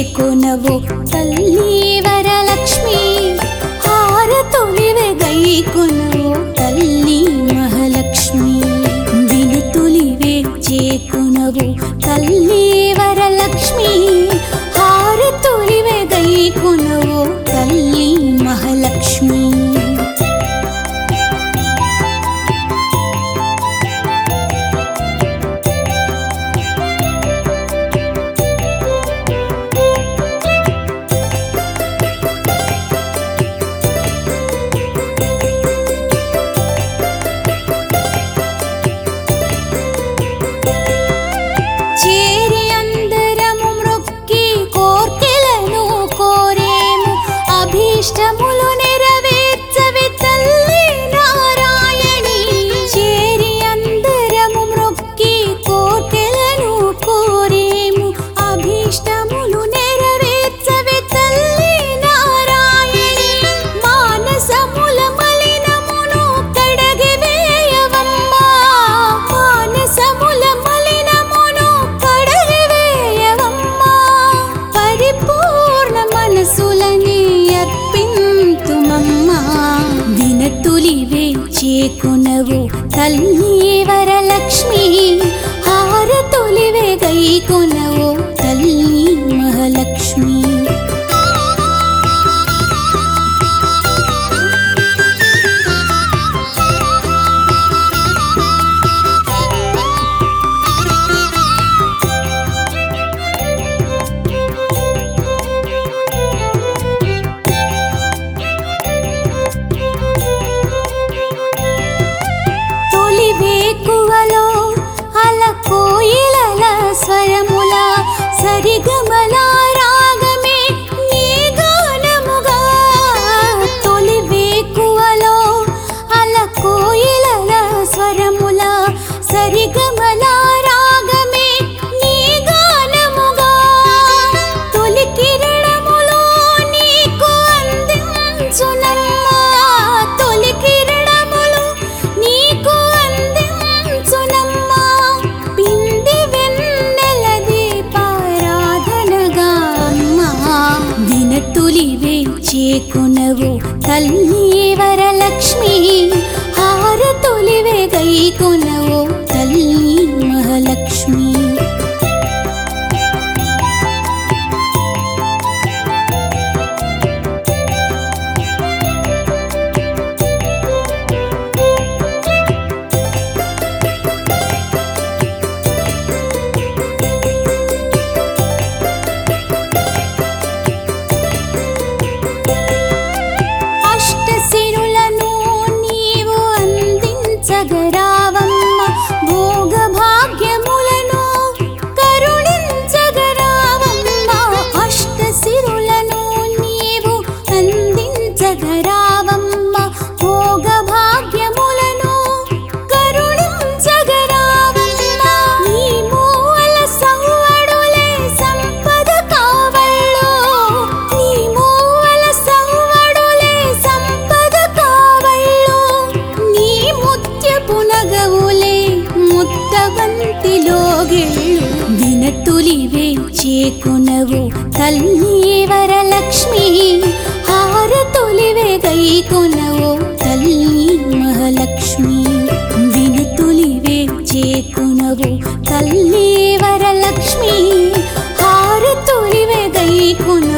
చేకొనవు తల్లి వరలక్ష్మి హారతులివే గైకొనవు తల్లి మహాలక్ష్మి వినుతులివే చేకొనవు తల్లి వరలక్ష్మి హారతులివే గైకొనవు తల్లి మహాలక్ష్మి చేరి అందరము మృక్కి కోర్కెలను కోరేము అభీష్టములు నెరవేర్చవి తల్లి నారాయణి చేరి అందరము మృక్కి కోర్కెలను కోరేము అభీష్టములు నెరవేర్చవి తల్లి నారాయణి మానసముల మలినమును కడగి వేయవమ్మా మానసముల మలినమును కడగి వేయవమ్మా పరిపూర్ణ మనసులని అర్పింతుమమ్మా వినతులివే చేకొనవు తల్లి వరలక్ష్మి హారతులివే గైకొనవు తల్లి మహాలక్ష్మి తొలి వేకువలో అల కోయిలల స్వరముల సరిగమల రాగమే నీ గానముగా తొలి వేకువలో అల కోయిలల స్వరముల సరిగమల రాగమే నీ గానముగా తొలి కిరణములో నీకు అందించునమ్మా తొలి కిరణములు నీకు అందించునమ్మా పిండి వెన్నెల దీపారాధనగా అమ్మా వినతులివే చేకొనవు తల్లి వరలక్ష్మి హారతులివే గైకొనవు తల్లి మహాలక్ష్మి అష్టసిరులను నీవు అందించగరావమ్మ భోగ భాగ్యములను కరుణించగరావమ్మ అష్టసిరులను నీవు అందించగరావమ్మ భోగ భాగ్యములను కరుణించగరావమ్మ నీ మూల సవ్వడులే సంపద కావళ్ళు నీ మూల సవ్వడులే సంపద కావళ్ళు నీ ముత్యపు నగవులే ముత్తబంతిలోగిళ్ళు వినతులివే చేకొనవు తల్లి వరలక్ష్మి హారతులివే గైకొనవు తల్లి మహాలక్ష్మి వినుతులివే చేకొనవు తల్లి వరలక్ష్మి హారతులివే గైకొనవు